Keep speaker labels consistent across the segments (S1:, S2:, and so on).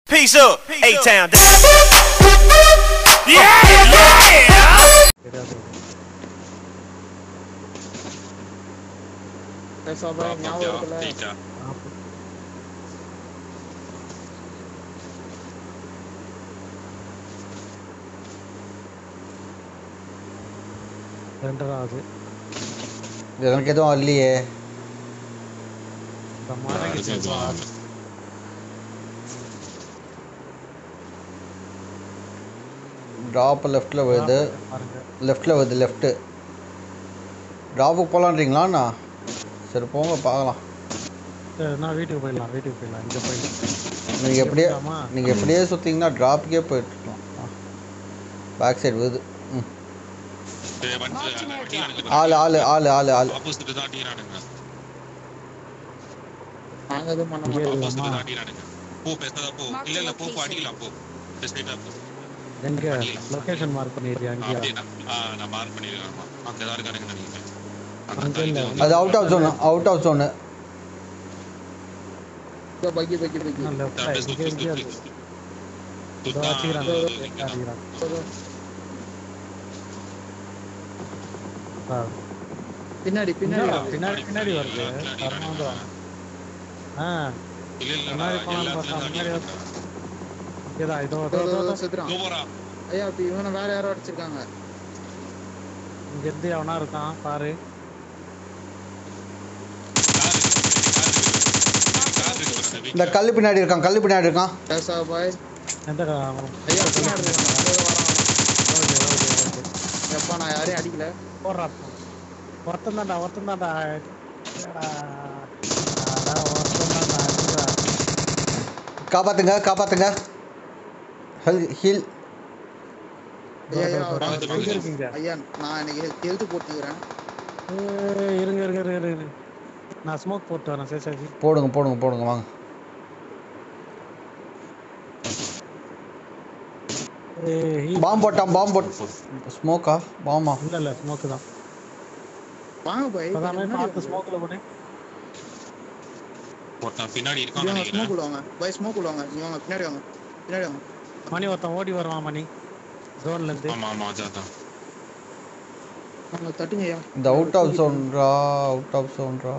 S1: Peace up, A-Town. Yeah, yeah.
S2: தெரியாது
S3: பேசாம ஞாபகம் இருக்குல்ல
S4: ஜெயிச்சா
S2: ரெண்டராவது
S5: எனக்கு எதுவும் இல்லையே
S2: இந்த மாநகரி செல்வம்
S5: ட்ராப் லெஃப்ட்டில் வருது
S2: பாருங்க
S5: லெஃப்ட்டில் வருது லெஃப்ட்டு ட்ராப்புக்கு போகலான்றீங்களாண்ணா சரி போங்க பார்க்கலாம்
S2: சரி, நான் வீட்டுக்கு போயிடலாம் வீட்டுக்கு போயிடலாம் இங்கே போயிடலாம்
S5: நீங்கள் எப்படியே
S2: ஆமா.
S5: நீங்கள் எப்படியே சுற்றிங்கன்னா ட்ராப்புக்கே போயிட்டுருக்கலாம் பேக் சைடு வருது ம்
S4: டேய், வந்து அடிக்கிறானுங்க.
S5: ஆள் ஆள் ஆள் ஆள் ஆள்
S4: Opposite தான் அடிக்கிறானுங்க.
S3: நாங்க எதுவும் பண்ண
S2: இங்கே
S3: மாட்டோம்
S4: Opposite
S2: இருக்கலாமா
S4: தான் அடிக்கிறானுங்க. போ, பேசாத போ. இல்ல, இல்ல, போ, போ, அடிக்கலாம், போ. Straight ஆ போ.
S2: எங்க லொகேஷன் மார்க் பண்ணிடுறியா அங்கேயா
S4: அப்படியே நான் ஆ, நான் mark பண்ணிருக்கேன், ஆமா. அங்கதான் இருக்கானுங்கன்னு நினைக்கிறேன். அங்க
S2: அங்க
S4: தான்
S2: இல்ல.
S4: இது
S5: அது
S4: வந்து-
S5: out of zone out of zone
S3: இதோ பக்கி பக்கி பக்கி
S2: லெஃப்ட்
S4: அப்படியே
S2: இங்கே
S4: சுத்து,
S2: இங்கே
S4: சுத்து,
S2: இருக்கு
S4: சுத்து.
S2: இதோ
S4: சுத்தா,
S2: அடிக்கிறாங்க
S4: அது இங்கதான்.
S2: அடிக்கிறாங்க ஆ.
S3: பின்னாடி பின்னாடி
S2: என்னடா,
S3: வருது.
S2: பின்னாடி பின்னாடி வருது
S4: எல்லா இடத்துலயும்
S2: தரமாங்க
S4: அடிக்கிறானுங்க.
S2: ஆ
S4: இல்ல, இல்லடா,
S2: முன்னாடி போனான்னு
S4: எல்லா
S2: பார்த்தா
S4: இடத்துலயும்
S2: முன்னாடி
S4: அடிக்கிறானுங்க.
S2: இங்கேதான் இதோ
S3: இதோ,
S2: இதோ
S3: இதோ,
S2: இதோ
S3: இதோ
S2: இதோ.
S3: செத்துறான்
S4: இதோ போறான்.
S3: ஐயா இப்ப இவனை வேற யாரோ அடிச்சிருக்காங்க
S2: இங்க இருந்து எவனா இருக்கான் பாரு
S4: கார் இருக்கு, கார் இருக்கு. கார் இருக்கு பாரு, அந்த
S5: இந்த
S4: வீட்டுல.
S5: கல் பின்னாடி இருக்கான் கல் பின்னாடி இருக்கான்
S3: பேசா பாய்
S2: எந்த கா-
S3: ஐயா பின்னாடி இருக்கான். இதோ வரான்.
S2: ஓகே ஓகே ஓகே
S3: எப்பா நான் யாரையும் அடிக்கல
S2: போடுறா ஒருத்தன் தான்டா ஒருத்தன் தான்டா ஒருத்தன் தான்டா அடிடா.
S5: காப்பாத்துங்க காப்பாத்துங்க ஹெல் ஹீல்
S3: ஐயா ஐயா
S2: இதோ, இதோ,
S3: அவர்
S2: இதோ, எங்க இருக்கீங்க
S3: ஐயா நான் எனக்கு ஹெல்த் போட்டுக்கிறேன்
S2: ஏய், இருங்க இருங்க இருங்க இருங்க இருங்க. நான் ஸ்மோக் போட்டு வரேன் சரி சரி
S5: போடுங்க போடுங்க போடுங்க வாங்க
S2: ஏய், heal.
S5: பாம்பு போட்டான் பாம்பு போட் ஸ்மோக்கா பாமா
S2: இல்ல இல்ல ஸ்மோக் தான்
S3: வாங்க பாய்
S2: அதாமே பார்த்து ஸ்மோக்ல போனே
S4: ஒருத்தன் பின்னாடி இருக்கான்னு
S3: ஸ்மோக்
S4: நினைக்கிறேன்
S3: விடுவாங்க பாய் ஸ்மோக் விடுவாங்க நீ வாங்க பின்னாடி வாங்க பின்னாடி வாங்க
S2: மணி ஒருத்தன் ஓடி வருவான் மணி ஜோன்ல இருந்து
S4: ஆமா ஆமா அதான் அதான்.
S3: வாங்க தட்டுங்க ஐயா
S5: இந்த அவுட் ஆஃப் ஜோன்ரா அவுட் ஆஃப் ஜோன்ரா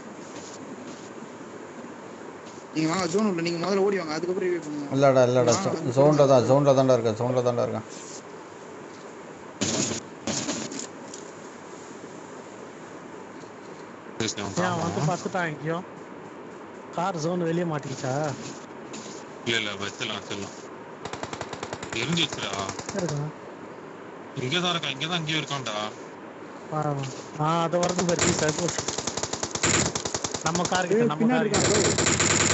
S3: நீங்க வாங்க ஜோன் உள்ள நீங்க முதல்ல ஓடி வாங்க அதுக்கப்புறம் ரிவ்யூ பண்ணுங்க
S5: இல்லடா இல்லடா ஜோன்ல தான் ஜோன்ல தான்டா இருக்கேன் ஜோன்ல தான்டா இருக்கேன்
S4: பேசுறேன்.
S2: ஏன் வந்து
S4: ஆமா.
S2: பார்த்துட்டான் எங்கேயோ கார் ஜோன் வெளியே மாட்டிக்கிச்சா
S4: இல்ல இல்ல வச்சிடலாம் வச்சிடலாம் எரிஞ்சிச்சுடா
S2: இருக்கா
S4: இங்கதான் இருக்கான் இங்கதான் அங்கேயும் இருக்கான்டா
S2: பாருங்க. ஆ அது வரது பற்றி சார் நம்ம கார் கிட்ட
S3: ஏய்,
S2: நம்ம
S3: பின்னாடி
S2: கார்
S3: இருக்கான்
S2: கிட்ட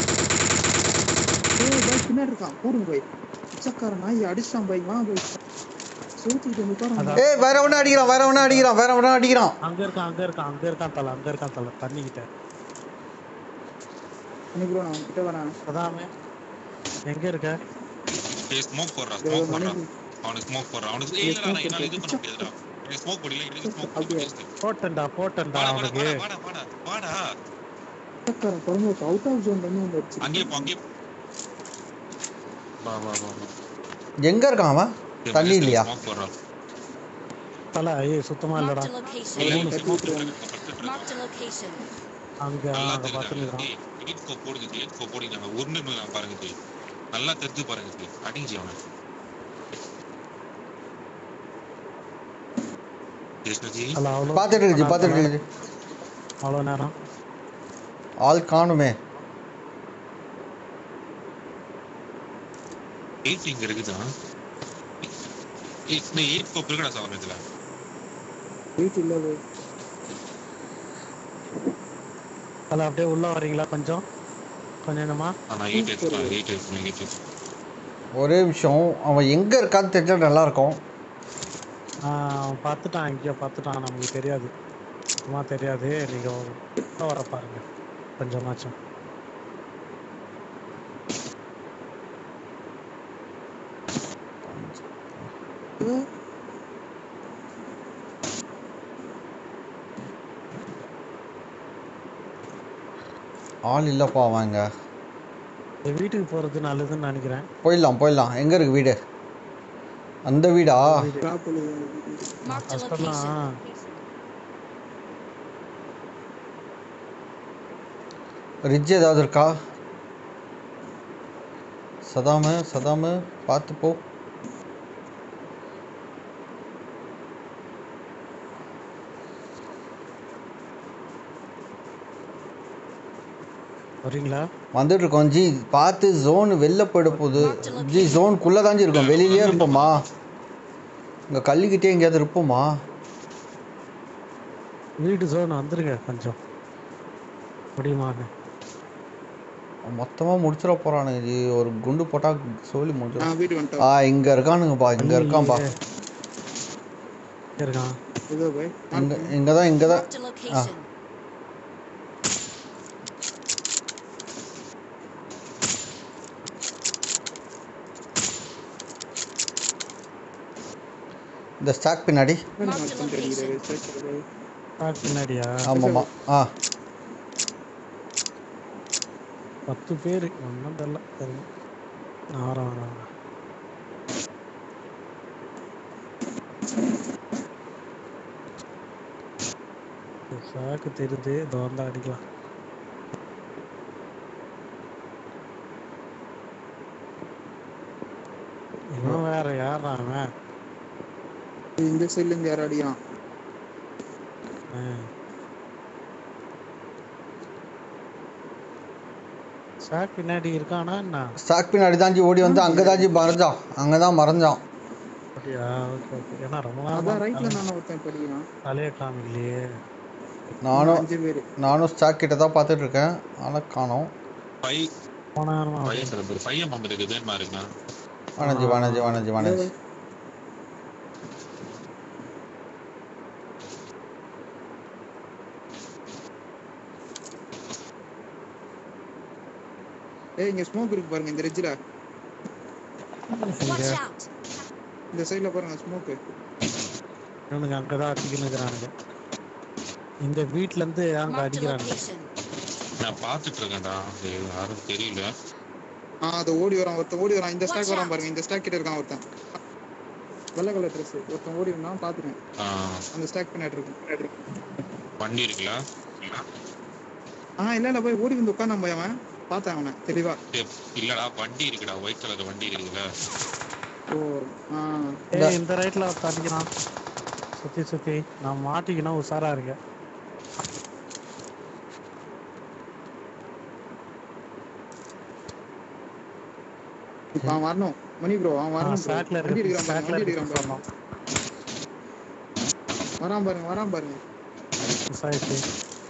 S3: பாய் ஏய் பாய் பின்னாடி இருக்கான் போடுங்க பாய் பிச்சைக்காரன் நாய் அடிச்சான் பாய் வாங்க பாய் சோத்திட்டு வந்து பாருங்க
S2: அதான்.
S5: ஏய் வேற ஒண்ணு அடிக்கிறான் வேற ஒண்ணு அடிக்கிறான் வேற ஒண்ணு அடிக்கிறான்
S2: அங்க இருக்கான் அங்க இருக்கான் அங்க இருக்கான் தலை அங்க இருக்கான் தலை தண்ணி கிட்ட
S3: இன்னைக்கு bro, நான் கிட்ட வரேன்
S2: அதாமே எங்க இருக்க
S4: ஏய் ஸ்மோக் போடுறான்
S3: இதோ
S4: ஸ்மோக்
S3: மணி
S4: போடுறான் அவனுக்கு ஸ்மோக் போடுறான் அவனுக்கு
S3: ஏய்,
S4: ஏய் இல்லடா
S3: smoke
S4: என்னால இது
S3: இருக்கு.
S4: பண்ண முடியாதுடா எனக்கு ஸ்மோக் போடல எனக்கு ஸ்மோக்
S3: அப்படியா?
S4: போடல
S2: போட்டேன்டா போட்டேன்டா
S4: வாடா வாடா
S2: அவனுக்கு
S4: வாடா வாடா வாடா வாடா
S3: பிச்சைக்காரன் பிறந்து அவுட் ஆஃப் ஜோன் பண்ணி வந்து அடிச்சு
S4: அங்கேயே போ அங்கேயே போ. வா வா வா வா
S5: எங்க இருக்கான் அவன்
S4: ஏய்,
S5: தண்ணி
S4: மனுஷன்
S5: இல்லையா?
S4: smoke போடுறான்
S2: தலை ஏய் சுத்தமா இல்லடா
S6: Marked a location.
S4: இல்ல
S3: மூணு
S4: இல்ல
S3: கட்டி
S4: smoke
S3: விட்டுருவாங்க.
S4: போட்டுருக்காங்க, படுத்துட்டு
S6: Marked
S4: இருக்கான்.
S6: a location.
S2: அங்க
S4: நல்லா
S2: அங்க பார்த்துருக்கான்
S4: தெரியுது எயிட் ஃபோர் போடுங்க ஜி எயிட் ஃபோர் போடுங்க நாங்கள் உருண்டு பாருங்க ஜி நல்லா தெரிஞ்சு பாருங்க ஜி அடிங்க ஜி அவனை கிருஷ்ணஜி
S2: அல்ல அவ்வளோ
S5: பார்த்துட்டு இருக்கு ஜி, பார்த்துட்டு இருக்கு ஜி.
S2: அவ்வளோ நேரம்
S5: ஆள் காணுமே
S4: எயிட் இங்க இருக்குதா எயிட் எயிட் ஃபோர் இருக்குடா சாவரத்துல
S3: வீட்டு இல்ல பாய்
S2: அல்ல அப்படியே உள்ள வரீங்களா கொஞ்சம் கொஞ்சம் என்னமா
S4: நான் எயிட் எடுத்துக்கலாம் எயிட் எடுத்துக்கலாம் எயிட் எடுத்துக்கலாம்
S5: ஒரே விஷயம் அவன் எங்க இருக்கான்னு தெரிஞ்சா நல்லா இருக்கும்
S2: அவன் பார்த்துட்டான் எங்கேயோ பார்த்துட்டான் நமக்கு தெரியாது சும்மா தெரியாது நீங்க உள்ள வர பாருங்க கொஞ்சமாச்சும்
S5: ஆள் இல்லப்பா அவன் இங்க
S2: இந்த வீட்டுக்கு போறது நல்லதுன்னு நினைக்கிறேன்
S5: போயிடலாம் போயிடலாம் எங்கே இருக்கு வீடு அந்த வீடா
S3: டிராப்
S6: Marked a
S2: கஷ்டம்தான்
S6: location.
S5: ரிட்ஜ் ஏதாவது இருக்கா சதாமு சதாமு பார்த்து போ
S2: வரீங்களா
S5: வந்துட்டு இருக்கோம் ஜி பார்த்து ஜோன் வெளில போயிட போகுது ஜி ஜோனுக்குள்ளே தான் ஜி இருக்கோம் வெளியிலே இருப்போமா இங்கே கல்லுக்கிட்டே எங்கேயாவது இருப்போமா
S2: வீட்டு ஜோன் வந்துருங்க கொஞ்சம் முடியுமான்னு
S5: மொத்தமாக முடிச்சிட போகிறானுங்க ஜி ஒரு குண்டு போட்டால் சொல்லி முடிச்சிடும்
S3: நான் வீட்டு
S5: ஆ
S3: வந்துட்டோம்
S5: இங்கே இருக்கானுங்கப்பா இங்கே இருக்கான்பா
S2: இங்க இருக்கான்
S3: இதோ போய்
S5: இங்கே இங்கே தான் இங்கே தான்
S6: Marked a location.
S5: இந்த ஸ்டாக் பின்னாடி
S6: Marked a location.
S2: காட்டு பின்னாடியா
S5: ஆமாம்மா ஆ
S2: பத்து பேர் ஒன்றும் தெரில தெரியும் நான் வரேன் வரேன் வரேன் இந்த சாக்கு தெரியுது இதோ வந்து அடிக்கலாம் இவன் வேற யாரா அவன்
S3: இந்த சைடுல இருந்து யாரும் அடிக்கிறான்
S2: ஆ. சாக் பின்னாடி இருக்கானா என்ன
S5: ஸ்டாக் பின்னாடி தான் ஜி ஓடி வந்து அங்கே தான் ஜி மறைஞ்சான் அங்கே தான் மறைஞ்சான்
S2: அப்படியா ஓகே ஓகே ஏன்னா ரொம்ப
S3: அதான்
S2: நேரமா
S3: ரைட்ல நானும் ஒருத்தன் படிக்கிறான்
S2: தலையை காமிக்கலையே
S5: நானும்
S3: அஞ்சு பேரு
S5: நானும் ஸ்டாக் கிட்ட தான் பார்த்துட்டு இருக்கேன் ஆனால் காணோம்
S4: ஃபைவ்
S2: போன நேரமா
S4: பையன் பேர் பையன் மாம்பு இருக்கு வேணுமா இருக்குண்ணா
S5: வணஞ்சி வணஞ்சி வணஞ்சி வணஞ்சி
S3: ஏய் இங்க ஸ்மோக் இருக்கு பாருங்க இந்த ரிட்ஜ்ல
S6: Watch out.
S3: இந்த சைடுல பாருங்க ஸ்மோக்
S2: இவனுங்க அங்கதான் அடிக்கணும் இருக்கிறானுங்க இந்த வீட்ல இருந்து அங்க
S6: Marked a
S2: அடிக்கிறானுங்க
S6: location.
S4: நான் பார்த்துட்டு இருக்கேன்டா அது யாரும் தெரியல
S3: ஆ அது ஓடி வரான் ஒருத்தன் ஓடி வரான் இந்த ஸ்டாக்
S6: Watch
S3: வரான்
S6: out.
S3: பாருங்க இந்த ஸ்டாக் கிட்ட இருக்கான் ஒருத்தன் வெள்ளை கலர் ட்ரெஸ் ஒருத்தன் ஓடி வந்தான் பாத்துட்டேன்
S4: ஆ,
S3: அந்த ஸ்டாக் பின்னாடி இருக்கு
S4: வண்டி இருக்குல்ல
S3: ஆ இல்ல இல்ல போய் ஓடி வந்து உட்காந்தான் போய் அவன் பார்த்தேன் அவனை தெளிவா
S4: டேய், இல்லடா வண்டி இருக்குடா ஒயிட் கலர் வண்டி இருக்குல்ல
S3: ஓ ஆ
S2: ஏய் இந்த ரைட்ல ஒருத்தன் அடிக்கிறான் சுத்தி சுத்தி நான் மாட்டிக்கணும் உஷாரா இருக்கேன்
S3: இப்ப அவன் வரணும் மணி ப்ரோ அவன் வரணும் bro.
S2: சாட்ல
S3: வண்டி
S2: இருக்கு
S3: எடுக்கிறான் பாருங்க
S2: சாட்ல
S3: வண்டி
S2: இருக்கு
S3: எடுக்கிறான் பாருங்க
S2: சொன்னோம்
S3: வரான் பாருங்க வரான் பாருங்க
S2: மிஸ் ஆயிடுச்சு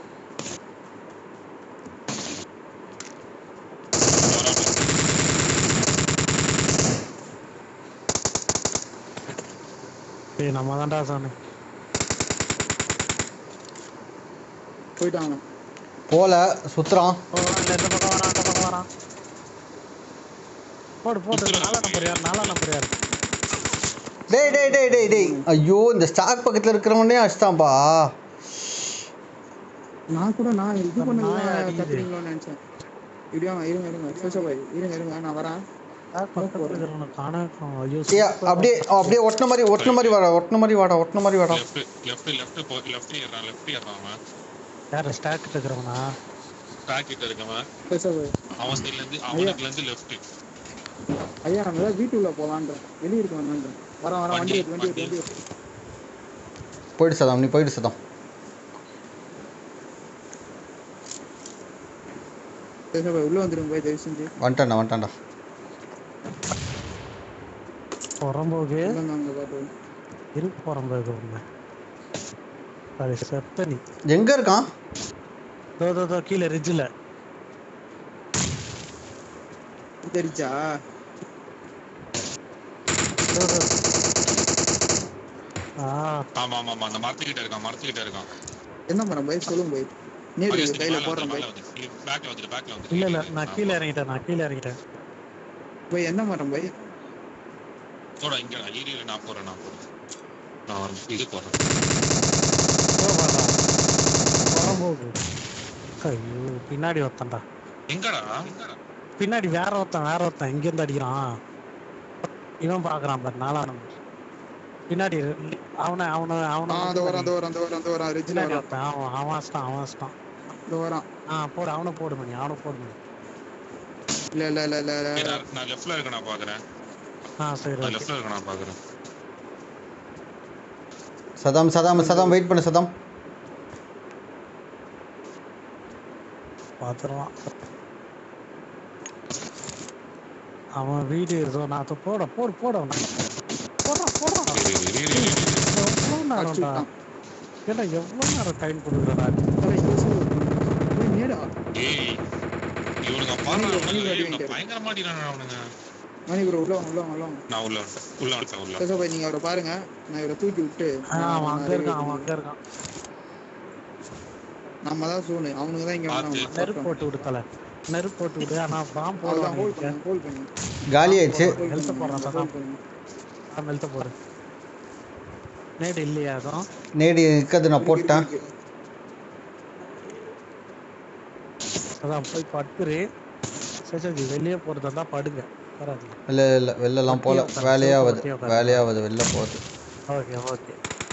S2: ஏய் நம்ம தான்டா சொன்னேன்
S3: போயிட்டான் அவன்
S5: போல சுத்துறான்
S2: ஓ இல்ல இந்த பக்கம் வரான் அந்த பக்கம் வரான் போடு போடு நாலா நம்பர் யார் நாலா நம்பர் யார்
S5: டேய் டேய் டேய் டேய் டேய் ஐயோ இந்த ஸ்டாக் பக்கத்தில் இருக்கிறவனே அடிச்சிட்டான்பா
S3: நான் கூட நான் இது
S2: நாய்
S3: பண்ணல
S2: அடிக்குது.
S3: கத்துறீங்களோன்னு நினைச்சேன் இப்படியா இருங்க இருங்க சோசா பாய் இருங்க இருங்க நான் வரேன்
S2: யார் பக்கத்துல இருக்கிறவனை காணோம் ஐயோ
S5: ஏ அப்படியே அப்படியே ஒட்டின மாதிரி ஒட்டின மாதிரி வாடா ஒட்டின மாதிரி வாடா ஒட்டின மாதிரி வாடா
S4: லெஃப்ட் லெஃப்ட் லெஃப்ட் போ லெஃப்ட் ஏறான் லெஃப்ட் ஏறான் அவன்
S2: யார் ஸ்டாக் இருக்கிறவனா
S4: ட்ராக் கிட்ட இருக்கவன்
S3: சோசா பாய்
S4: அவன் சைடுல இருந்து அவனுக்குல இருந்து லெஃப்ட்
S3: ஐயா நம்ம ஏதாவது வீட்டுக்குள்ள போலான்றேன் வெளியே இருக்க வேணான்றேன் வரேன் வரேன் வண்டி எடுத்து வண்டி எடுத்து வண்டி எடுத்து
S5: போயிடு சதம் நீ போயிடு சதம்
S3: சோசா பாய் உள்ள வந்துருங்க போய் தயவு செஞ்சு
S5: வந்துட்டான்டா வந்துட்டான்டா
S2: புறம்போகு
S3: இல்லைங்க அங்க பாத்து
S2: இருக்கு புறம்போகு ஒண்ணு அது செத்த நீ
S5: எங்க இருக்கான்
S2: தோ தோ தோ கீழே ரிட்ஜில்
S3: தெரிச்சா
S2: தோ தோ ஆ
S4: ஆமா ஆமா ஆமா அந்த மரத்துக்கிட்ட இருக்கான் மரத்துக்கிட்ட இருக்கான்
S3: என்ன மரம் பாய் சொல்லுங்க பாய் நேரு
S4: மகேஷ்,
S3: கையில
S4: மேல
S3: போடுறேன்
S4: வந்து,
S3: பாய்
S4: மேல வந்து. பேக்ல வந்துட்டு பேக்ல வந்துட்டு
S2: இல்ல இல்ல நான் கீழே இறங்கிட்டேன் நான் கீழே இறங்கிட்டேன்
S3: பாய் என்ன மரம் பாய்
S4: தோடா இங்க ஏரியில நான் போறேன் நான் போறேன் நான் ஒரு இது போறேன்
S2: போ வாடா. புறம்போகு ஐயோ பின்னாடி ஒருத்தன்டா
S4: எங்கடா எங்கடா
S2: பின்னாடி வேற ஒருத்தன் வேற ஒருத்தன் இங்க இருந்து அடிக்கிறான் இவன் பாக்குறான் பாரு நாலாம் நம்பர் பின்னாடி அவனை அவனை அவனை
S3: ஆ அந்த வரான் அந்த வரான் அந்த வரான் அந்த வரான் ரெஜில
S2: பின்னாடி
S3: வரான்
S2: ஒருத்தன் அவன் அவன் வச்சிட்டான் அவன் வச்சிட்டான்
S3: இந்த வரான்
S2: ஆ போடு அவனை போடு மணி அவனை போடு மணி
S3: இல்ல இல்ல இல்ல இல்ல இல்ல
S4: ஏய், நான் நான் லெஃப்ட்ல இருக்க நான் பாக்குறேன்
S2: ஆ சரி
S4: நான்
S2: ஓகே
S4: லெஃப்ட்ல இருக்க நான் பாக்குறேன்
S5: சதாம் சதாம் சதாம் வெயிட் பண்ணு சதாம்
S2: பார்த்துருவான் அவன் வீடு ஏதோ நான் அதை போட போடு போட அவனை போடுறான் போடுறான்
S4: இரு, இரு, இரு, இரு, இரு.
S2: எவ்வளோ
S3: அடிச்சு
S2: நேரம்டா
S3: விட்டான்
S2: ஏன்னா எவ்வளோ நேரம் டைம் கொடுக்குறடா
S3: தலை, இந்த side ஒரு- ஏய், நேடா
S4: ஏய் இவனுங்க பாருங்க
S3: மணி
S4: அவனுங்க
S3: அடி
S4: இவனுங்க
S3: வாங்கிட்டாரு.
S4: பயங்கரமா அடிக்கிறானுங்க அவனுங்க
S3: மணி ப்ரோ உள்ள வாங்க உள்ள வாங்க உள்ள வாங்க
S4: நான் உள்ள வந்துட்டேன் உள்ள வந்துட்டேன் உள்ள
S3: கேசவ பாய் நீங்க அவரை பாருங்க நான் இவரை தூக்கி விட்டு
S2: ஆ, அவன் அங்க இருக்கான் அவன் அங்க இருக்கான்
S3: நம்ம தான் சோனு அவனுங்க தான் இங்க
S4: பார்த்து.
S3: வராங்க
S2: நெருப்பு போட்டு விடு தலை நெருப்பு போட்டு விடு ஆனா பாம்பு
S3: அவ்வளவுதான் ஹோல்ட்
S2: போடுவான்
S3: பண்ணுங்க ஹோல்ட் பண்ணுங்க
S5: காலி ஆயிடுச்சு
S3: hold
S2: ஹெல்த்
S3: பண்ணுங்க,
S2: போடுறான்
S3: hold
S2: சதா
S3: பண்ணுங்க.
S2: மெல்த்த போடு நேடு இல்லையா அதுவும்
S5: நேடி இருக்கிறது நான் போட்டேன்
S3: இருக்கு, இருக்கு.
S2: அதான் போய் படுத்துரு சரி சரி வெளியே போறதா இருந்தா படுங்க வராது
S5: இல்லை இல்லை வெளிலலாம் போகல
S2: ஒட்டியே உட்காரு,
S5: வேலையாகுது
S2: ஒட்டியே உட்காரு.
S5: வேலையாகுது வெளில போகுது
S2: ஓகே ஓகே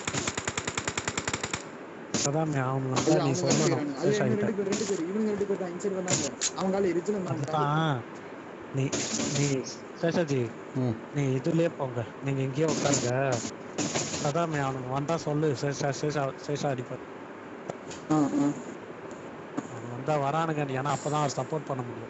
S2: அதான் அவனு
S3: ஐயா,
S2: வந்தா நீ
S3: அவனுங்க
S2: சொல்லணும்
S3: அடிக்கிறானுங்க. ஐயா,
S2: சேஷ்
S3: இவங்க
S2: ஆகிட்ட
S3: ரெண்டு பேர், ரெண்டு பேர், இவனுங்க ரெண்டு பேர் தான் inside வந்தாங்க. அவங்க ஆளு original வந்தாங்க.
S2: அதுதான் நீ நீ சேஷாஜி
S5: ம்
S2: நீ இதுலயே போங்க நீங்க இங்கேயே உட்காருங்க அதான் அவனுக்கு வந்தா சொல்லு சேஷா சேஷா சேஷா அடிப்பார்
S3: ஆ, ஆ.
S2: அவன் வந்தா வரானுங்க நீ ஏன்னா அப்பதான் அவர் சப்போர்ட் பண்ண முடியும்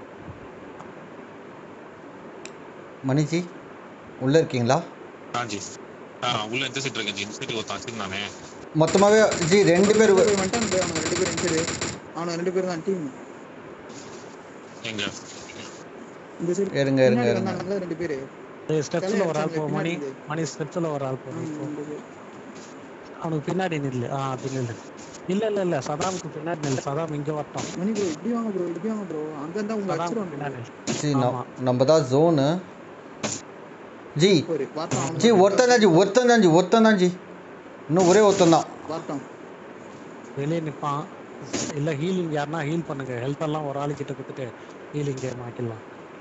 S5: மணிஜி உள்ளே இருக்கீங்களா
S4: ஆஞ்சி ஆ உள்ள இந்த சைடு இருக்கேன் ஜி. இந்த சைடு ஒருத்தன் வச்சிருந்தானே
S5: மொத்தமாகவே ஜி ரெண்டு பேர்
S3: ரெண்டு பேர் வந்துட்டானுங்க, அவனுங்க ரெண்டு பேர் inside. அவனுங்க ரெண்டு பேர் தான் team.
S4: எங்க
S3: இந்த side
S5: இருங்க இருங்க
S3: பின்னாடி
S5: இருங்க
S3: வந்தானுங்கல்ல ரெண்டு பேரு.
S2: ஸ்டெப்ஸ்ல ஒரு ஆள் போ
S3: பின்னாடி
S2: மணி
S3: இருந்து.
S2: மணி ஸ்டெப்ஸ்ல ஒரு ஆள் போ
S3: ஆ,
S2: நீ போ
S3: ரெண்டு பேர்.
S2: அவனுக்கு பின்னாடி நில்லு ஆ அது நில்லு இல்ல இல்ல இல்ல சதாமுக்கு பின்னாடி நில்லு சதாம் இங்க வரட்டும்
S3: மணி bro, இப்படி வாங்க bro, இப்படி வாங்க bro. அங்க இருந்தா உங்களை
S2: சதாமுக்கு
S3: அடிச்சிருவானுங்க.
S2: பின்னாடி நில்லு.
S5: ஜி
S2: ஆமா.
S5: நம் நம்ம தான் ஜோனு ஜி
S3: பாரு, வரட்டும், அவனுங்க
S5: ஜி ஒருத்தன் தான் ஜி ஒருத்தன் தான் ஜி ஒருத்தன் தான் ஜி இன்னும் ஒரே ஒருத்தன் தான்
S3: வரட்டும்.
S2: வெளியே நிப்பான் இல்ல ஹீலிங் யாருன்னா ஹீல் பண்ணுங்க ஹெல்த் எல்லாம் ஒரு ஆளு கிட்ட கொடுத்துட்டு ஹீலிங் கேம் ஆக்கிடலாம்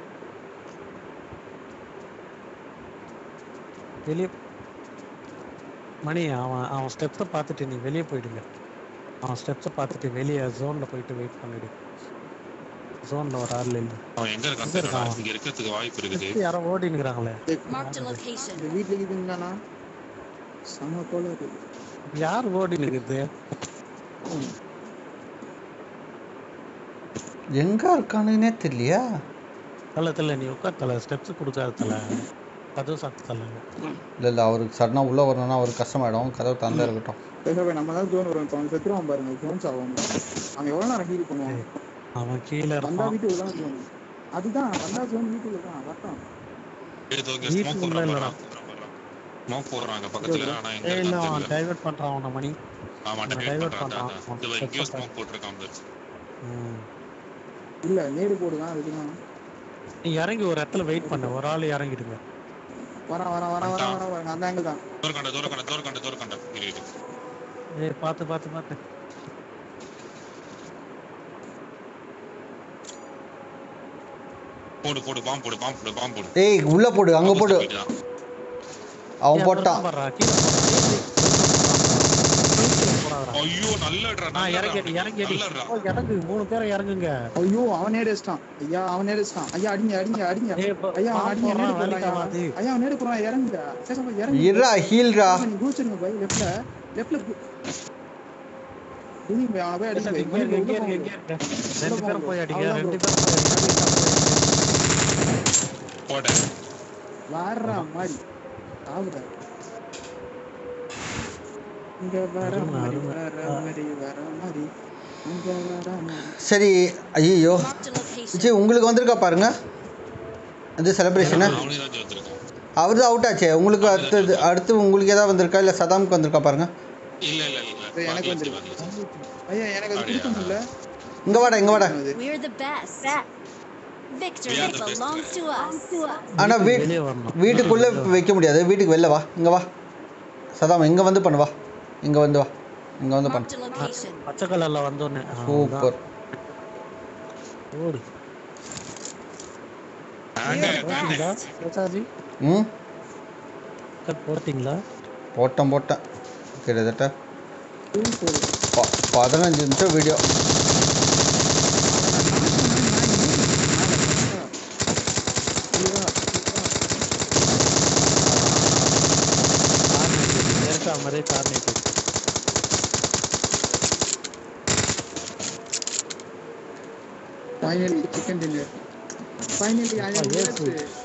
S2: வெளியே மணி அவன் அவன் ஸ்டெப்ஸை பார்த்துட்டு நீ வெளியே போயிடுங்க அவன் ஸ்டெப்ஸை பார்த்துட்டு வெளியே ஜோன்ல போயிட்டு வெயிட் பண்ணிடு ஜோன்ல ஒரு ஆள் இல்லை
S4: அவன் எங்க இருக்கான்
S2: எங்க இருக்கான்
S4: தெரியல
S2: அவன்?
S4: இங்க இருக்கிறதுக்கு வாய்ப்பு இருக்குது
S2: யாரோ ஓடினுக்குறாங்களே
S6: Marked a location.
S3: இந்த வீட்டுல இருக்குதுங்களாண்ணா செம போல இருக்கு
S2: யார் ஓடினுக்குது
S5: எங்க இருக்கானுன்னே தெரியலையா
S2: தல தல நீ உட்கார் தல ஸ்டெப்ஸ் கொடுக்காத தல கதவு சாத்து தல
S5: இல்லை இல்லை அவருக்கு சடனாக உள்ளே வரணும்னா அவருக்கு கஷ்டமாயிடும் கதவு தந்தா இருக்கட்டும்
S3: பேசாம நம்ம தான் ஜோன் வரும் இப்போ அவன் செத்துருவான் பாருங்க ஜோன்ஸ் ஆகும் அவன் எவ்வளவு நேரம் ஹீல் பண்ணுவான்
S2: அவன் கீழே
S3: வந்தா
S2: இருப்பான்
S3: வீட்டுக்கு தான் ஜோன் அதுதான் வந்தா ஜோன் வீட்டுக்கு தான் வரட்டும்
S4: ஏதோ இங்க
S2: வீட்டுக்கு
S4: ஸ்மோக்
S2: உள்ள
S4: போடுறான்
S2: இல்லடா.
S4: ஸ்மோக் போடுறாங்க பக்கத்துல ஆனா எங்க
S2: ஏய் இல்ல
S4: இருக்கான்னு
S2: அவன்
S4: தெரியல
S2: டைவர்ட் பண்றான் அவன மணி
S4: ஆமா
S2: அவன்
S4: டைவர்ட்
S2: divert
S4: பண்றான்
S2: பண்றான். அவன்
S4: இதுல
S2: steps
S4: எங்கேயோ
S2: அ
S4: ஸ்மோக் போட்டிருக்கான் பாரு.
S2: ம்.
S3: இல்ல நேடு போடுதான் அதுக்குதான்
S2: நீ இறங்கி ஒரு இடத்துல வெயிட் பண்ணு ஒரு ஆள் இறங்கிடுங்க
S3: வரா வரா வரா வரா வரா வரா அந்த ஆங்கிள் தான்
S4: தோற்கண்ட தோற்கண்ட தோற்கண்ட தோற்கண்ட இரு இரு
S2: ஏய் பார்த்து பார்த்து பார்த்து
S4: போடு போடு பாம்பு போடு பாம்பு போடு பாம்பு போடு
S5: ஏய் உள்ளே போடு அங்கே போடு
S4: Opposite தான்.
S5: அவன்
S2: ஏய்,
S5: போட்டான்
S2: அப்புறம் பாருடா, கீழே போடுறா. ஏய், ஏய், கீழே போடாதடா.
S4: ஐயோ நல்லடா
S2: ஆ, இறங்கி அடி, இறங்கி அடி.
S4: நல்லடா
S2: ஓ, இறங்கு மூணு பேரை இறங்குங்க
S3: ஐயோ அவன் நேடு அடிச்சிட்டான் ஐயா அவன் நேடு அடிச்சிட்டான் ஐயா அடிங்க அடிங்க அடிங்க
S2: ஏய், இப்ப
S3: ஐயா அவன்
S2: பாம்பு
S3: அடிங்க நேடு
S2: போடுறான், வேலைக்கு
S3: போடுறான்
S2: ஆகாது.
S3: ஐயா அவன் நேடு போடுறான் இறங்குங்க பேசாம இறங்குங்க
S5: இருடா ஹீல்ரா
S3: நீங்க குதிச்சிருங்க பை லெஃப்ட்ல லெஃப்ட்ல குதிங்க பை அவனை போய் அடிங்க
S2: இங்க
S3: பை
S2: இருங்க, இங்க
S3: உள்ள
S2: இருங்க, இங்க
S3: போங்க.
S2: இருங்க. ரெண்டு
S3: உள்ள
S2: பேரும்
S3: போங்க.
S2: போய் அடிங்க
S3: அவ்வளவுதான்
S2: ரெண்டு
S3: bro.
S2: பேரும் போய் அடிங்க
S4: போட
S3: வர்ற மாதிரி சாவுடா இங்க வர
S2: அருமை,
S3: மாதிரி
S2: அருமை.
S3: வர மாதிரி வர மாதிரி அங்க வர மாதிரி
S5: சரி ஐயோ
S6: Marked a location.
S5: ஜி உங்களுக்கு வந்திருக்கா பாருங்க இது செலிப்ரேஷனு
S4: அவனே ராஜா வந்திருக்கான்
S5: அவர் தான் அவுட் ஆச்சே உங்களுக்கு அடுத்தது அடுத்து உங்களுக்கு ஏதாவது வந்திருக்கா இல்லை சதாமுக்கு வந்திருக்கா பாருங்க
S4: இல்ல இல்ல இல்ல
S3: சரி, எனக்கு
S4: பாக்கி
S3: வந்துருக்கு
S4: வச்சு, பாக்கி வச்சு.
S3: ஐயா எனக்கு அது கொடுக்க முடியல
S5: இங்கே வாடா இங்கே வாடா
S6: We're the best. Victory
S4: We are the best.
S6: belongs to us.
S5: ஆனால் வீ
S2: வெளியே வரணும்
S5: வீட்டுக்குள்ளே வைக்க முடியாது வீட்டுக்கு வெளில வா இங்கே வா சதாம் இங்கே வந்து பண்ணு வா இங்கே வந்து வா இங்கே வந்து பண்ணு
S6: Marked a location.
S2: பச்சை கலர்ல வந்தோடனே
S5: சூப்பர்
S2: ஓடு
S4: தாங்க தாங்க
S2: போட்டிங்களா சேஷாஜி
S5: ம்
S2: கட் போட்டிங்களா
S5: போட்டேன் போட்டேன் கிட்டத்தட்ட
S3: தூள் போடு
S5: ப- பதினஞ்சு நிமிஷம் வீடியோ
S2: கார் நைட்டு நேரத்தா மாதிரி car night
S3: Finally, chicken dinner. Finally, I am
S2: Oh, yes,
S3: here.